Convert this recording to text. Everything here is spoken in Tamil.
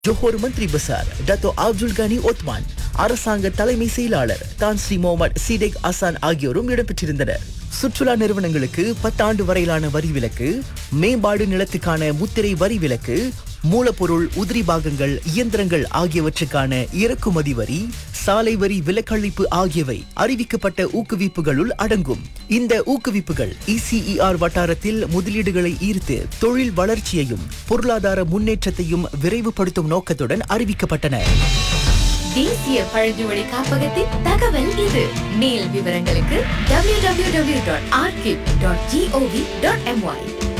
ஜோஹர் மந்திரி பசார் டத்தோ அப்துல் கனி ஒத்மான் அரசாங்க தலைமை செயலாளர் தான் ஸ்ரீ முகமது சீடெக் அசான் ஆகியோரும் இடம்பெற்றிருந்தனர் சுற்றுலா நிறுவனங்களுக்கு பத்தாண்டு வரையிலான வரி விலக்கு மேம்பாடு நிலத்துக்கான முத்திரை வரி விலக்கு மூலப்பொருள் உதிரி பாகங்கள் இயந்திரங்கள் ஆகியவற்றுக்கான இறக்குமதி வரி சாலை வரி விலக்களிப்பு ஆகியவை அறிவிக்கப்பட்ட ஊக்குவிப்புகளுள் அடங்கும் இந்த ஊக்குவிப்புகள் இசிஇஆர் வட்டாரத்தில் முதலீடுகளை ஈர்த்து தொழில் வளர்ச்சியையும் பொருளாதார முன்னேற்றத்தையும் விரைவுபடுத்தும் நோக்கத்துடன் அறிவிக்கப்பட்டன தேசிய பழங்குடி காப்பகத்தின் தகவல் இது மேல் விவரங்களுக்கு www.archive.gov.my